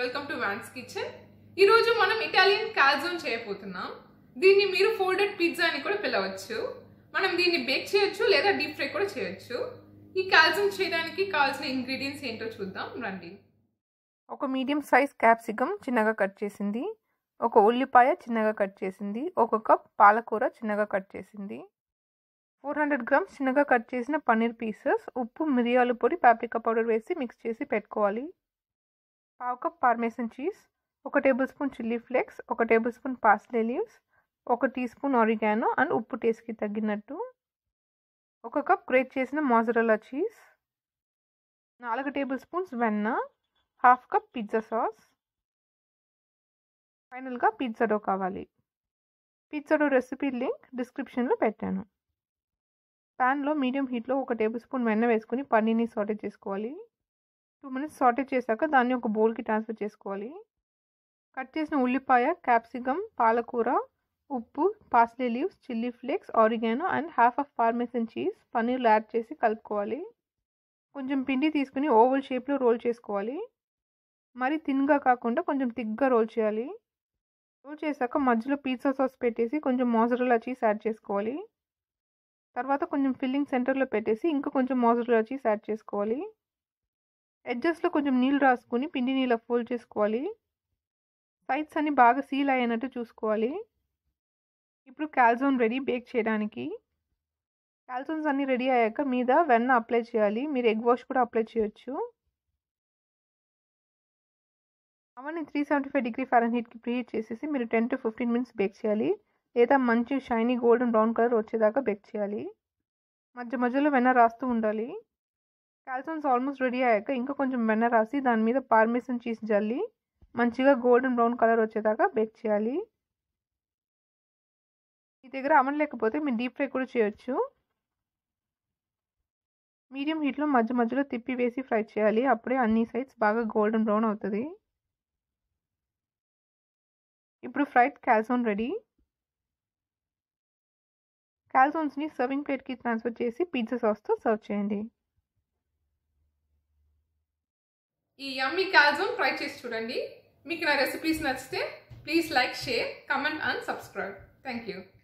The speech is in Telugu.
వెల్కమ్ టు వ్యాన్స్ కిచెన్ ఈరోజు మనం ఇటాలియన్ కాల్జోన్ చేయబోతున్నాం దీన్ని మీరు ఫోల్డెడ్ పిజ్జా అని కూడా పిలవచ్చు మనం దీన్ని బేక్ చేయొచ్చు లేదా డీప్ ఫ్రై కూడా చేయొచ్చు ఈ కాల్జోన్ చేయడానికి కావాల్సిన ఇంగ్రీడియంట్స్ ఏంటో చూద్దాం రండి ఒక మీడియం సైజ్ క్యాప్సికమ్ చిన్నగా కట్ చేసింది ఒక ఉల్లిపాయ చిన్నగా కట్ చేసింది ఒక కప్ పాలకూర చిన్నగా కట్ చేసింది ఫోర్ హండ్రెడ్ గ్రామ్స్ చిన్నగా కట్ చేసిన పన్నీర్ పీసెస్ ఉప్పు మిరియాల పొడి పాప్రికా పౌడర్ వేసి మిక్స్ చేసి పెట్టుకోవాలి పావు కప్ పార్మేసన్ చీజ్ ఒక టేబుల్ స్పూన్ చిల్లీ ఫ్లేక్స్ ఒక టేబుల్ స్పూన్ పాస్లే లీవ్స్ ఒక టీ స్పూన్ ఆరిగానో అండ్ ఉప్పు టేస్ట్కి తగ్గినట్టు ఒక కప్ గ్రేట్ చేసిన మాజరల్లా చీజ్ నాలుగు టేబుల్ స్పూన్స్ వెన్న హాఫ్ కప్ పిజ్జా సాస్ ఫైనల్గా పిజ్జా డో కావాలి పిజ్జా డో రెసిపీ లింక్ డిస్క్రిప్షన్లో పెట్టాను ప్యాన్లో మీడియం హీట్లో ఒక టేబుల్ స్పూన్ వెన్న వేసుకుని పన్నీర్ని సాటే చేసుకోవాలి టూ మినిట్స్ సాటే చేశాక దాన్ని ఒక బౌల్కి ట్రాన్స్ఫర్ చేసుకోవాలి కట్ చేసిన ఉల్లిపాయ క్యాప్సికమ్ పాలకూర ఉప్పు parsley leaves chilli flakes oregano and half of parmesan cheese పన్నీర్లో యాడ్ చేసి కలుపుకోవాలి కొంచెం పిండి తీసుకుని ఓవల్ షేప్లో రోల్ చేసుకోవాలి మరి థిన్గా కాకుండా కొంచెం థిక్గా రోల్ చేయాలి రోల్ చేశాక మధ్యలో పిజ్జా సాస్ పెట్టేసి కొంచెం మోజరలా చీజ్ యాడ్ చేసుకోవాలి తర్వాత కొంచెం ఫిల్లింగ్ సెంటర్లో పెట్టేసి ఇంకా కొంచెం మోజరలా చీజ్ యాడ్ చేసుకోవాలి ఎడ్జస్ట్లో కొంచెం నీళ్ళు రాసుకొని పిండి నీళ్ళ ఫోల్డ్ చేసుకోవాలి సైడ్స్ అన్ని బాగా సీల్ అయ్యేటట్టు చూసుకోవాలి ఇప్పుడు క్యాల్జోన్ రెడీ బేక్ చేయడానికి క్యాల్జోన్స్ అన్నీ రెడీ అయ్యాక మీద వెన్న అప్లై చేయాలి మీరు ఎగ్ వాష్ కూడా అప్లై చేయొచ్చు అవన్నీ three seventy five degree fahrenheit హీట్కి ప్రీహీట్ చేసేసి మీరు ten to fifteen minutes bake చేయాలి లేదా మంచి షైనీ గోల్డెన్ బ్రౌన్ కలర్ వచ్చేదాకా బేక్ చేయాలి మధ్య మధ్యలో వెన్న రాస్తూ ఉండాలి క్యాల్సన్స్ ఆల్మోస్ట్ రెడీ అయ్యాక ఇంకా కొంచెం వెన్న రాసి దాని మీద పార్మేసన్ చీజ్ జల్లి మంచిగా గోల్డెన్ బ్రౌన్ కలర్ వచ్చేదాకా బేక్ చేయాలి మీ దగ్గర అమన్ లేకపోతే మీరు డీప్ ఫ్రై కూడా చేయొచ్చు మీడియం హీట్లో మధ్య మధ్యలో తిప్పి వేసి ఫ్రై చేయాలి అప్పుడే అన్ని సైడ్స్ బాగా గోల్డెన్ బ్రౌన్ అవుతుంది ఇప్పుడు ఫ్రైడ్ క్యాల్సోన్ రెడీ క్యాల్సోన్స్ని సర్వింగ్ ప్లేట్కి ట్రాన్స్ఫర్ చేసి పిజ్జా సాస్తో సర్వ్ చేయండి ఈ యమ్మీ కాల్జోన్ ట్రై చేసి చూడండి మీకు నా రెసిపీస్ నచ్చితే please like share comment and subscribe thank you